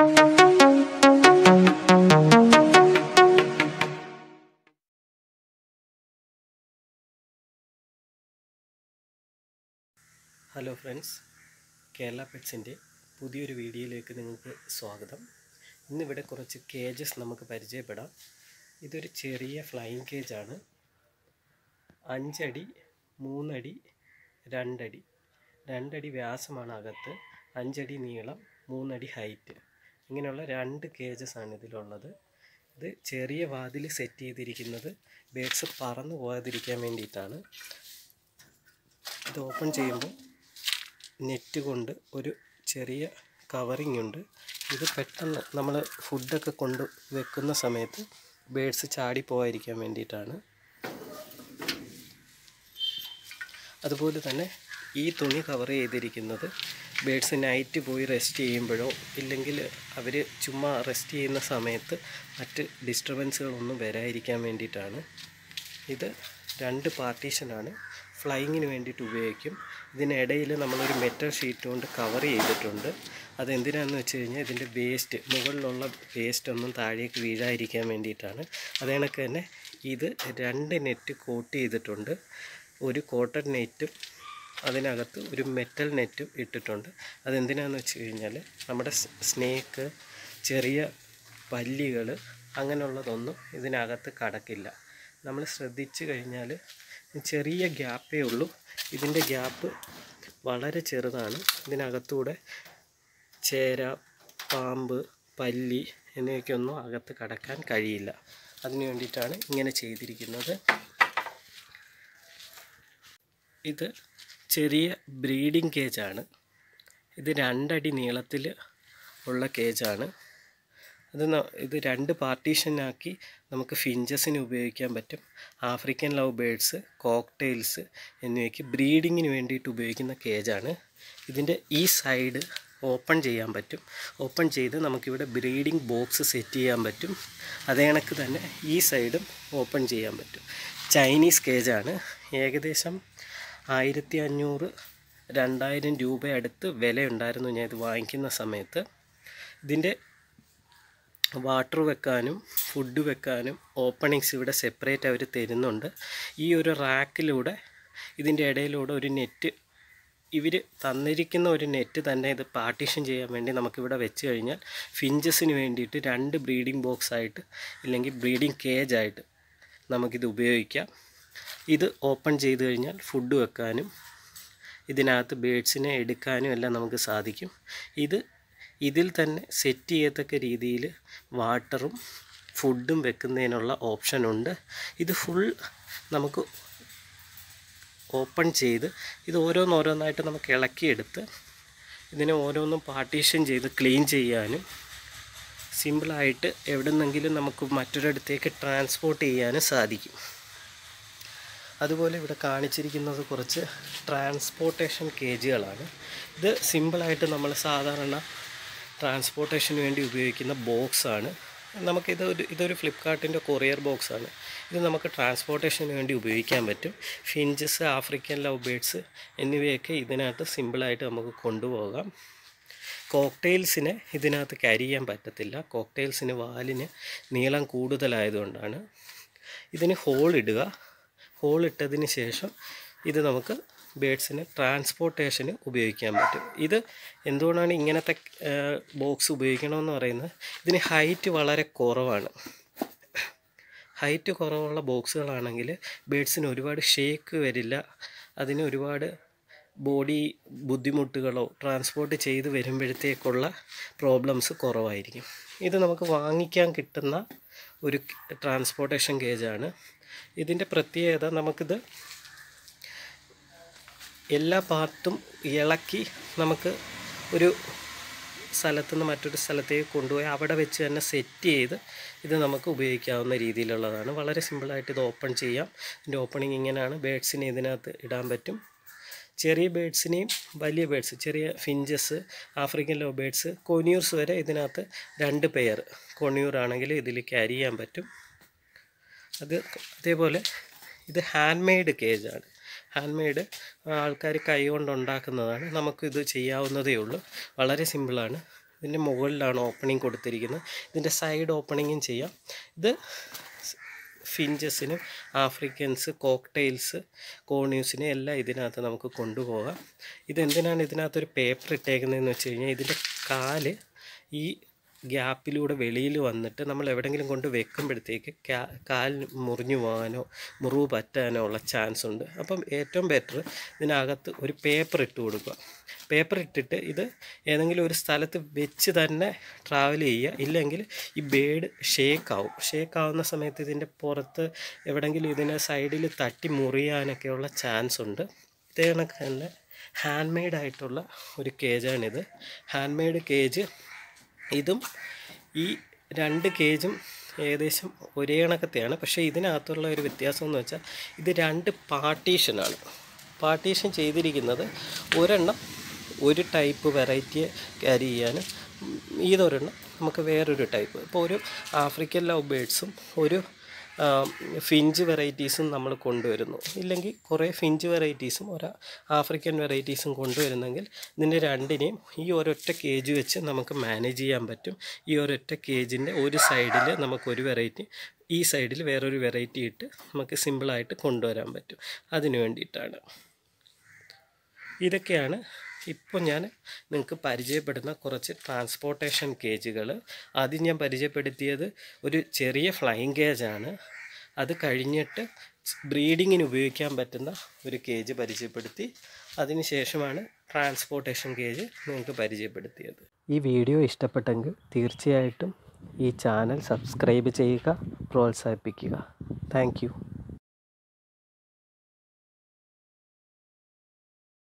hello friends Kerala പെറ്റ്സിൻ്റെ പുതിയൊരു വീഡിയോയിലേക്ക് നിങ്ങൾക്ക് സ്വാഗതം ഇന്നിവിടെ കുറച്ച് കേജസ് നമുക്ക് പരിചയപ്പെടാം ഇതൊരു ചെറിയ ഫ്ലൈയിങ് കേജാണ് അഞ്ചടി മൂന്നടി രണ്ടടി രണ്ടടി വ്യാസമാണ് അകത്ത് അഞ്ചടി നീളം മൂന്നടി ഹൈറ്റ് ഇങ്ങനെയുള്ള രണ്ട് കേജസ് ആണ് ഇതിലുള്ളത് ഇത് ചെറിയ വാതിൽ സെറ്റ് ചെയ്തിരിക്കുന്നത് ബേഡ്സ് പറന്നു പോകാതിരിക്കാൻ വേണ്ടിയിട്ടാണ് ഇത് ഓപ്പൺ ചെയ്യുമ്പോൾ നെറ്റ് കൊണ്ട് ഒരു ചെറിയ കവറിങ് ഉണ്ട് ഇത് പെട്ടെന്ന് നമ്മൾ ഫുഡൊക്കെ കൊണ്ട് വെക്കുന്ന സമയത്ത് ബേഡ്സ് ചാടി പോകാതിരിക്കാൻ വേണ്ടിയിട്ടാണ് അതുപോലെ തന്നെ ഈ തുണി കവർ ചെയ്തിരിക്കുന്നത് ബേഡ്സ് നൈറ്റ് പോയി റെസ്റ്റ് ചെയ്യുമ്പോഴോ ഇല്ലെങ്കിൽ അവർ ചുമ്മാ റെസ്റ്റ് ചെയ്യുന്ന സമയത്ത് മറ്റ് ഡിസ്റ്റർബൻസുകളൊന്നും വരാതിരിക്കാൻ വേണ്ടിയിട്ടാണ് ഇത് രണ്ട് പാർട്ടീഷനാണ് ഫ്ലൈയിങ്ങിന് വേണ്ടിയിട്ട് ഉപയോഗിക്കും ഇതിനിടയിൽ നമ്മളൊരു മെറ്റൽ ഷീറ്റ് കൊണ്ട് കവർ ചെയ്തിട്ടുണ്ട് അതെന്തിനാണെന്ന് വെച്ച് കഴിഞ്ഞാൽ ഇതിൻ്റെ വേസ്റ്റ് മുകളിലുള്ള വേസ്റ്റ് ഒന്നും താഴേക്ക് വീഴാതിരിക്കാൻ വേണ്ടിയിട്ടാണ് അത് കണക്ക് തന്നെ ഇത് രണ്ട് നെറ്റ് കോട്ട് ചെയ്തിട്ടുണ്ട് ഒരു കോട്ടൺ നെറ്റും അതിനകത്ത് ഒരു മെറ്റൽ നെറ്റും ഇട്ടിട്ടുണ്ട് അതെന്തിനാന്ന് വെച്ച് കഴിഞ്ഞാൽ നമ്മുടെ സ്നേക്ക് ചെറിയ പല്ലികൾ അങ്ങനെയുള്ളതൊന്നും ഇതിനകത്ത് കടക്കില്ല നമ്മൾ ശ്രദ്ധിച്ചു കഴിഞ്ഞാൽ ചെറിയ ഗ്യാപ്പേ ഉള്ളൂ ഇതിൻ്റെ ഗ്യാപ്പ് വളരെ ചെറുതാണ് ഇതിനകത്തൂടെ ചേര പാമ്പ് പല്ലി എന്നിവയ്ക്കൊന്നും അകത്ത് കടക്കാൻ കഴിയില്ല അതിനു വേണ്ടിയിട്ടാണ് ഇങ്ങനെ ചെയ്തിരിക്കുന്നത് ഇത് ചെറിയ ബ്രീഡിംഗ് കേജാണ് ഇത് രണ്ടടി നീളത്തിൽ ഉള്ള കേജാണ് അത് ഇത് രണ്ട് പാർട്ടീഷനാക്കി നമുക്ക് ഫിഞ്ചസിന് ഉപയോഗിക്കാൻ പറ്റും ആഫ്രിക്കൻ ലവ് ബേഡ്സ് കോക്ടെയിൽസ് എന്നിവയ്ക്ക് ബ്രീഡിങ്ങിന് വേണ്ടിയിട്ട് ഉപയോഗിക്കുന്ന കേജാണ് ഇതിൻ്റെ ഈ സൈഡ് ഓപ്പൺ ചെയ്യാൻ പറ്റും ഓപ്പൺ ചെയ്ത് നമുക്കിവിടെ ബ്രീഡിംഗ് ബോക്സ് സെറ്റ് ചെയ്യാൻ പറ്റും അതേ കണക്ക് തന്നെ ഈ സൈഡും ഓപ്പൺ ചെയ്യാൻ പറ്റും ചൈനീസ് കേജാണ് ഏകദേശം ആയിരത്തി അഞ്ഞൂറ് രണ്ടായിരം രൂപ അടുത്ത് വിലയുണ്ടായിരുന്നു ഞാൻ ഇത് വാങ്ങിക്കുന്ന സമയത്ത് ഇതിൻ്റെ വാട്ടർ വെക്കാനും ഫുഡ് വെക്കാനും ഓപ്പണിങ്സ് ഇവിടെ സെപ്പറേറ്റ് അവർ തരുന്നുണ്ട് ഈ ഒരു റാക്കിലൂടെ ഇതിൻ്റെ ഇടയിലൂടെ ഒരു നെറ്റ് ഇവർ തന്നിരിക്കുന്ന ഒരു നെറ്റ് തന്നെ ഇത് പാർട്ടീഷൻ ചെയ്യാൻ വേണ്ടി നമുക്കിവിടെ വെച്ച് കഴിഞ്ഞാൽ ഫിഞ്ചസിന് വേണ്ടിയിട്ട് രണ്ട് ബ്രീഡിംഗ് ബോക്സ് ആയിട്ട് ഇല്ലെങ്കിൽ ബ്രീഡിംഗ് കേജ് ആയിട്ട് നമുക്കിത് ഉപയോഗിക്കാം ഇത് ഓപ്പൺ ചെയ്ത് കഴിഞ്ഞാൽ ഫുഡ് വെക്കാനും ഇതിനകത്ത് ബേഡ്സിനെ എടുക്കാനും എല്ലാം നമുക്ക് സാധിക്കും ഇത് ഇതിൽ തന്നെ സെറ്റ് ചെയ്യത്തക്ക രീതിയിൽ വാട്ടറും ഫുഡും വെക്കുന്നതിനുള്ള ഓപ്ഷനുണ്ട് ഇത് ഫുൾ നമുക്ക് ഓപ്പൺ ചെയ്ത് ഇത് ഓരോന്നോരോന്നായിട്ട് നമുക്ക് ഇളക്കിയെടുത്ത് ഇതിനെ ഓരോന്നും പാർട്ടീഷൻ ചെയ്ത് ക്ലീൻ ചെയ്യാനും സിമ്പിളായിട്ട് എവിടെ നിന്നെങ്കിലും നമുക്ക് മറ്റൊരിടത്തേക്ക് ട്രാൻസ്പോർട്ട് ചെയ്യാനും സാധിക്കും അതുപോലെ ഇവിടെ കാണിച്ചിരിക്കുന്നത് കുറച്ച് ട്രാൻസ്പോർട്ടേഷൻ കേജുകളാണ് ഇത് സിമ്പിളായിട്ട് നമ്മൾ സാധാരണ ട്രാൻസ്പോർട്ടേഷന് വേണ്ടി ഉപയോഗിക്കുന്ന ബോക്സാണ് നമുക്കിത് ഒരു ഇതൊരു ഫ്ലിപ്കാർട്ടിൻ്റെ കൊറിയർ ബോക്സാണ് ഇത് നമുക്ക് ട്രാൻസ്പോർട്ടേഷന് വേണ്ടി ഉപയോഗിക്കാൻ പറ്റും ഫിഞ്ചസ് ആഫ്രിക്കൻ ലവ് ബേഡ്സ് എന്നിവയൊക്കെ ഇതിനകത്ത് സിമ്പിളായിട്ട് നമുക്ക് കൊണ്ടുപോകാം കോക്ടെയിൽസിനെ ഇതിനകത്ത് ക്യാരി ചെയ്യാൻ പറ്റത്തില്ല കോക്ടെയിൽസിന് വാലിന് നീളം കൂടുതലായതുകൊണ്ടാണ് ഇതിന് ഹോൾ ഇടുക ഹോൾ ഇട്ടതിന് ശേഷം ഇത് നമുക്ക് ബേഡ്സിന് ട്രാൻസ്പോർട്ടേഷന് ഉപയോഗിക്കാൻ പറ്റും ഇത് എന്തുകൊണ്ടാണ് ഇങ്ങനത്തെ ബോക്സ് ഉപയോഗിക്കണമെന്ന് പറയുന്നത് ഇതിന് ഹൈറ്റ് വളരെ കുറവാണ് ഹൈറ്റ് കുറവുള്ള ബോക്സുകളാണെങ്കിൽ ബേഡ്സിന് ഒരുപാട് ഷേക്ക് വരില്ല അതിന് ഒരുപാട് ബോഡി ബുദ്ധിമുട്ടുകളോ ട്രാൻസ്പോർട്ട് ചെയ്ത് വരുമ്പോഴത്തേക്കുള്ള പ്രോബ്ലംസ് കുറവായിരിക്കും ഇത് നമുക്ക് വാങ്ങിക്കാൻ കിട്ടുന്ന ഒരു ട്രാൻസ്പോർട്ടേഷൻ ഗേജാണ് ഇതിൻ്റെ പ്രത്യേകത നമുക്കിത് എല്ലാ പാർട്ടും ഇളക്കി നമുക്ക് ഒരു സ്ഥലത്തു നിന്ന് മറ്റൊരു സ്ഥലത്തേക്ക് കൊണ്ടുപോയി അവിടെ വെച്ച് തന്നെ സെറ്റ് ചെയ്ത് ഇത് നമുക്ക് ഉപയോഗിക്കാവുന്ന രീതിയിലുള്ളതാണ് വളരെ സിമ്പിളായിട്ട് ഇത് ഓപ്പൺ ചെയ്യാം ഇതിൻ്റെ ഓപ്പണിങ് ഇങ്ങനെയാണ് ബേഡ്സിനെ ഇതിനകത്ത് ഇടാൻ പറ്റും ചെറിയ ബേഡ്സിനെയും വലിയ ബേഡ്സ് ചെറിയ finches African love birds conures വരെ ഇതിനകത്ത് രണ്ട് പെയർ കൊണിയൂർ ആണെങ്കിൽ ഇതിൽ ക്യാരി ചെയ്യാൻ പറ്റും അത് അതേപോലെ ഇത് ഹാൻഡ് മെയ്ഡ് കേജാണ് ഹാൻഡ് മെയ്ഡ് ആൾക്കാർ കൈ കൊണ്ട് ഉണ്ടാക്കുന്നതാണ് നമുക്കിത് ചെയ്യാവുന്നതേ ഉള്ളൂ വളരെ സിമ്പിളാണ് ഇതിൻ്റെ മുകളിലാണ് ഓപ്പണിംഗ് കൊടുത്തിരിക്കുന്നത് ഇതിൻ്റെ സൈഡ് ഓപ്പണിങ്ങും ചെയ്യാം ഇത് ഫിഞ്ചസിനും ആഫ്രിക്കൻസ് കോക്ടെയിൽസ് കോണ്യൂസിനും എല്ലാം ഇതിനകത്ത് നമുക്ക് കൊണ്ടുപോകാം ഇതെന്തിനാണ് ഇതിനകത്തൊരു പേപ്പർ ഇട്ടേക്കുന്നതെന്ന് വെച്ച് കഴിഞ്ഞാൽ ഇതിൻ്റെ കാല് ഈ ഗ്യാപ്പിലൂടെ വെളിയിൽ വന്നിട്ട് നമ്മൾ എവിടെയെങ്കിലും കൊണ്ട് വെക്കുമ്പോഴത്തേക്ക് കാ- കാൽ മുറിഞ്ഞു പോകാനോ മുറിവ് പറ്റാനോ ഉള്ള ചാൻസ് ഉണ്ട് അപ്പം ഏറ്റവും ബെറ്റർ ഇതിനകത്ത് ഒരു പേപ്പർ ഇട്ട് കൊടുക്കുക പേപ്പർ ഇട്ടിട്ട് ഇത് ഏതെങ്കിലും ഒരു സ്ഥലത്ത് വെച്ച് തന്നെ ട്രാവൽ ചെയ്യുക ഇല്ലെങ്കിൽ ഈ ബേഡ് ഷേക്ക് ആവും ഷേക്ക് ആവുന്ന സമയത്ത് ഇതിൻ്റെ പുറത്ത് എവിടെയെങ്കിലും ഇതിനെ സൈഡിൽ തട്ടി മുറിയാനൊക്കെയുള്ള ചാൻസ് ഉണ്ട് ഇതേ കണക്ക് തന്നെ ഹാൻഡ് മെയ്ഡ് ആയിട്ടുള്ള ഒരു കേജാണിത് ഹാൻഡ് മെയ്ഡ് കേജ് ഇതും ഈ രണ്ട് കേജും ഏകദേശം ഒരേ കണക്കത്തെയാണ് പക്ഷേ ഇതിനകത്തുള്ള ഒരു വ്യത്യാസം എന്ന് വെച്ചാൽ ഇത് രണ്ട് പാർട്ടീഷനാണ് പാർട്ടീഷൻ ചെയ്തിരിക്കുന്നത് ഒരെണ്ണം ഒരു ടൈപ്പ് വെറൈറ്റി ക്യാരി ചെയ്യാനും ഉം, ഇതൊരെണ്ണം നമുക്ക് വേറൊരു ടൈപ്പ് ഇപ്പോൾ ഒരു ആഫ്രിക്കൻ ലവ് ബേഡ്സും ഒരു ആ, ഫിഞ്ച് വെറൈറ്റീസും നമ്മൾ കൊണ്ടുവരുന്നു ഇല്ലെങ്കിൽ കുറേ ഫിഞ്ച് വെറൈറ്റീസും ഒരു ആഫ്രിക്കൻ വെറൈറ്റീസും കൊണ്ടുവരുന്നെങ്കിൽ ഇതിൻ്റെ രണ്ടിനെയും ഈ ഒരൊറ്റ കേജ് വെച്ച് നമുക്ക് മാനേജ് ചെയ്യാൻ പറ്റും ഈ ഒരൊറ്റ കേജിൻ്റെ ഒരു സൈഡിൽ നമുക്കൊരു വെറൈറ്റി ഈ സൈഡിൽ വേറൊരു വെറൈറ്റി ഇട്ട് നമുക്ക് സിമ്പിളായിട്ട് കൊണ്ടുവരാൻ പറ്റും അതിന് വേണ്ടിയിട്ടാണ് ഇതൊക്കെയാണ് ഇപ്പോൾ ഞാൻ നിങ്ങൾക്ക് പരിചയപ്പെടുന്ന കുറച്ച് ട്രാൻസ്പോർട്ടേഷൻ കേജുകൾ ആദ്യം ഞാൻ പരിചയപ്പെടുത്തിയത് ഒരു ചെറിയ ഫ്ലൈയിങ് കേജാണ് അത് കഴിഞ്ഞിട്ട് ബ്രീഡിങ്ങിന് ഉപയോഗിക്കാൻ പറ്റുന്ന ഒരു കേജ് പരിചയപ്പെടുത്തി അതിനുശേഷമാണ് ട്രാൻസ്പോർട്ടേഷൻ കേജ് നിങ്ങൾക്ക് പരിചയപ്പെടുത്തിയത് ഈ വീഡിയോ ഇഷ്ടപ്പെട്ടെങ്കിൽ തീർച്ചയായിട്ടും ഈ ചാനൽ സബ്സ്ക്രൈബ് ചെയ്യുക പ്രോത്സാഹിപ്പിക്കുക താങ്ക്